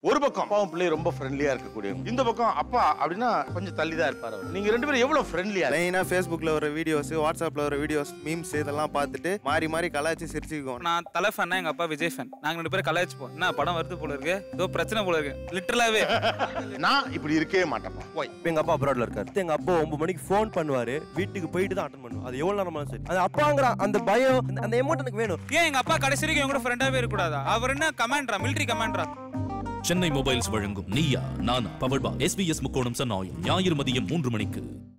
ஒரு பக்கம் அப்பாவும் பிள்ளை ரொம்ப ஃப்ரெண்ட்லியா இருக்கக்கூடிய இந்த பக்கம் அப்பா அப்படின்னா கொஞ்சம் தள்ளி தான் இருப்பாரு அவர் நீங்க ரெண்டு பேரும் எவ்வளவு ஃப்ரெண்ட்லியா லைனா ஃபேஸ்புக்ல வர வீடியோஸ் வாட்ஸ்அப்ல வர வீடியோஸ் மீம்ஸ் இதெல்லாம் பார்த்துட்டு மாறி மாறி கலாய்ச்சி சிரிச்சுக்குவோம் நான் தலை ஃபேன் எங்க அப்பா விஜய் ஃபேன் நாங்க ரெண்டு பேரும் கலாய்ச்சிப்போம் என்ன படம் வருது போல இருக்கு ஏதோ பிரச்சனை போல இருக்கு லிட்டரலாவே நான் இப்படி இருக்கவே மாட்டேன் ஒய் இப்ப எங்க அப்பா அப்ராட்ல இருக்காரு எங்க அப்பா ஒன்பது மணிக்கு ஃபோன் பண்ணுவாரு வீட்டுக்கு போயிட்டு தான் அட்டன் பண்ணுவோம் அது எவ்வளவு நேரமா சரி அது அப்பாங்கிற அந்த பயம் அந்த- அந்த எமௌண்ட் எனக்கு வேணும் ஏன் எங்க அப்பா கடைசி வரைக்கும் எங்க கூட ஃப்ரெண்டாவே இருக்க கூடாதா அவர் என்ன கமாண்டரா மிலிட்டரி கமாண்டரா சென்னை மொபைல்ஸ் வழங்கும் நீயா நானா பவர்பா எஸ்பிஎஸ் முக்கோணம் சன் ஆயில் ஞாயிறு மதியம் மூன்று மணிக்கு